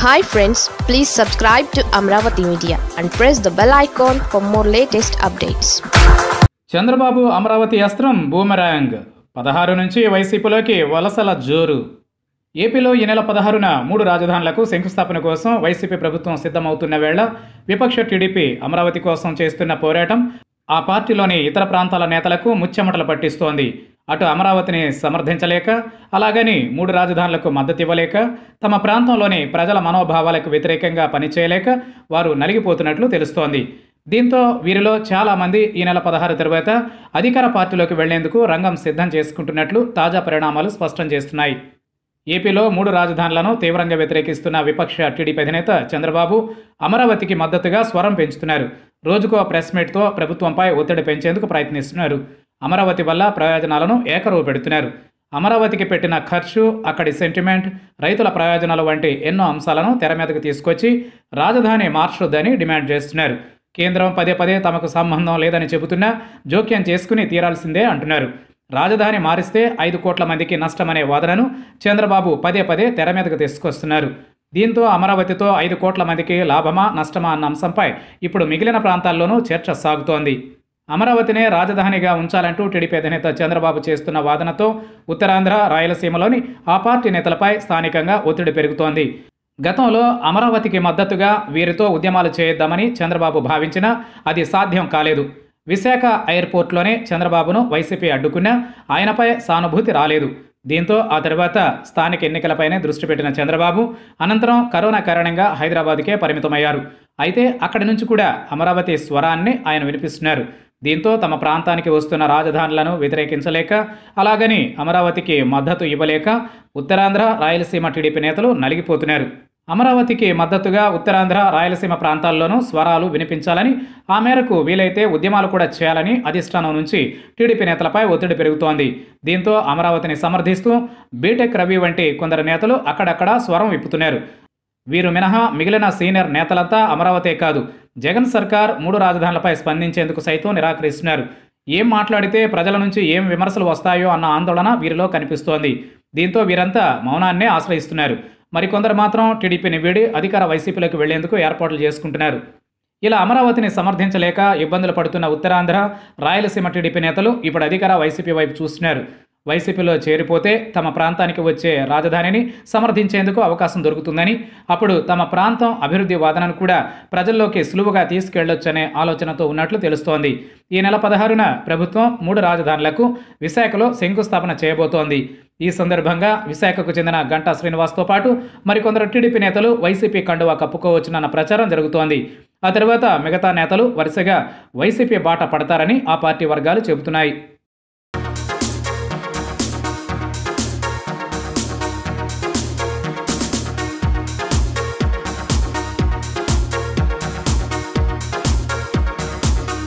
hi friends please subscribe to Amaravati media and press the bell icon for more latest updates Chandrababu Amaravati అస్త్రం boomerang పదహారు నుంచి వైసీపీలోకి వలసల జోరు ఏపీలో ఈ నెల పదహారున మూడు రాజధానులకు శంకుస్థాపన కోసం వైసీపీ ప్రభుత్వం సిద్ధమవుతున్న వేళ విపక్ష టీడీపీ అమరావతి కోసం చేస్తున్న పోరాటం ఆ పార్టీలోని ఇతర ప్రాంతాల నేతలకు ముచ్చెమటలు పట్టిస్తోంది అటు అమరావతిని సమర్థించలేక అలాగని మూడు రాజధానులకు మద్దతు ఇవ్వలేక తమ ప్రాంతంలోని ప్రజల మనోభావాలకు వ్యతిరేకంగా పనిచేయలేక వారు నలిగిపోతున్నట్లు తెలుస్తోంది దీంతో వీరిలో చాలామంది ఈ నెల పదహారు తరువాత అధికార పార్టీలోకి వెళ్లేందుకు రంగం సిద్ధం చేసుకుంటున్నట్లు తాజా పరిణామాలు స్పష్టం చేస్తున్నాయి ఏపీలో మూడు రాజధానులను తీవ్రంగా వ్యతిరేకిస్తున్న విపక్ష టీడీపీ అధినేత చంద్రబాబు అమరావతికి మద్దతుగా స్వరం పెంచుతున్నారు రోజుకో ప్రెస్ మీట్తో ప్రభుత్వంపై ఒత్తిడి పెంచేందుకు ప్రయత్నిస్తున్నారు అమరావతి వల్ల ప్రయోజనాలను ఏకరువు పెడుతున్నారు అమరావతికి పెట్టిన ఖర్చు అక్కడి సెంటిమెంట్ రైతుల ప్రయోజనాలు వంటి ఎన్నో అంశాలను తెర మీదకు తీసుకొచ్చి రాజధాని మార్చొద్దని డిమాండ్ చేస్తున్నారు కేంద్రం పదే పదే తమకు సంబంధం లేదని చెబుతున్నా జోక్యం చేసుకుని తీరాల్సిందే అంటున్నారు రాజధాని మారిస్తే ఐదు కోట్ల మందికి నష్టమనే వాదనను చంద్రబాబు పదే పదే తెర మీదకు తీసుకొస్తున్నారు దీంతో అమరావతితో ఐదు కోట్ల మందికి లాభమా నష్టమా అన్న అంశంపై ఇప్పుడు మిగిలిన ప్రాంతాల్లోనూ చర్చ సాగుతోంది అమరావతినే రాజధానిగా ఉంచాలంటూ టీడీపీ అధినేత చంద్రబాబు చేస్తున్న వాదనతో ఉత్తరాంధ్ర రాయలసీమలోని ఆ పార్టీ నేతలపై స్థానికంగా ఒత్తిడి పెరుగుతోంది గతంలో అమరావతికి మద్దతుగా వీరితో ఉద్యమాలు చేయిద్దామని చంద్రబాబు భావించినా అది సాధ్యం కాలేదు విశాఖ ఎయిర్పోర్ట్లోనే చంద్రబాబును వైసీపీ అడ్డుకున్నా ఆయనపై సానుభూతి రాలేదు దీంతో ఆ తర్వాత స్థానిక ఎన్నికలపైనే దృష్టి పెట్టిన చంద్రబాబు అనంతరం కరోనా కారణంగా హైదరాబాద్కే పరిమితమయ్యారు అయితే అక్కడి నుంచి కూడా అమరావతి స్వరాన్ని ఆయన వినిపిస్తున్నారు దీంతో తమ ప్రాంతానికి వస్తున్న రాజధానులను వ్యతిరేకించలేక అలాగని అమరావతికి మద్దతు ఇవ్వలేక ఉత్తరాంధ్ర రాయలసీమ టీడీపీ నేతలు నలిగిపోతున్నారు అమరావతికి మద్దతుగా ఉత్తరాంధ్ర రాయలసీమ ప్రాంతాల్లోనూ స్వరాలు వినిపించాలని ఆ మేరకు వీలైతే ఉద్యమాలు కూడా చేయాలని అధిష్టానం నుంచి టీడీపీ నేతలపై ఒత్తిడి పెరుగుతోంది దీంతో అమరావతిని సమర్థిస్తూ బీటెక్ రవి వంటి కొందరు నేతలు అక్కడక్కడ స్వరం విప్పుతున్నారు వీరు మినహా మిగిలిన సీనియర్ నేతలంతా అమరావతే కాదు జగన్ సర్కార్ మూడు రాజధానులపై స్పందించేందుకు సైతం నిరాకరిస్తున్నారు ఏం మాట్లాడితే ప్రజల నుంచి ఏం విమర్శలు వస్తాయో అన్న ఆందోళన వీరిలో కనిపిస్తోంది దీంతో వీరంతా మౌనాన్నే ఆశ్రయిస్తున్నారు మరికొందరు మాత్రం టీడీపీని వీడి అధికార వైసీపీలోకి వెళ్లేందుకు ఏర్పాట్లు చేసుకుంటున్నారు ఇలా అమరావతిని సమర్థించలేక ఇబ్బందులు పడుతున్న ఉత్తరాంధ్ర రాయలసీమ టీడీపీ నేతలు ఇప్పుడు అధికార వైసీపీ వైపు చూస్తున్నారు వైసీపీలో చేరిపోతే తమ ప్రాంతానికి వచ్చే రాజధానిని సమర్థించేందుకు అవకాశం దొరుకుతుందని అప్పుడు తమ ప్రాంతం అభివృద్ధి వాదనను కూడా ప్రజల్లోకి సులువుగా తీసుకెళ్లొచ్చనే ఆలోచనతో ఉన్నట్లు తెలుస్తోంది ఈ నెల పదహారున ప్రభుత్వం మూడు రాజధానులకు విశాఖలో శంకుస్థాపన చేయబోతోంది ఈ సందర్భంగా విశాఖకు చెందిన గంటా శ్రీనివాస్తో పాటు మరికొందరు టీడీపీ నేతలు వైసీపీ కండువా కప్పుకోవచ్చునన్న ప్రచారం జరుగుతోంది ఆ తర్వాత మిగతా నేతలు వరుసగా వైసీపీ బాట పడతారని ఆ పార్టీ వర్గాలు చెబుతున్నాయి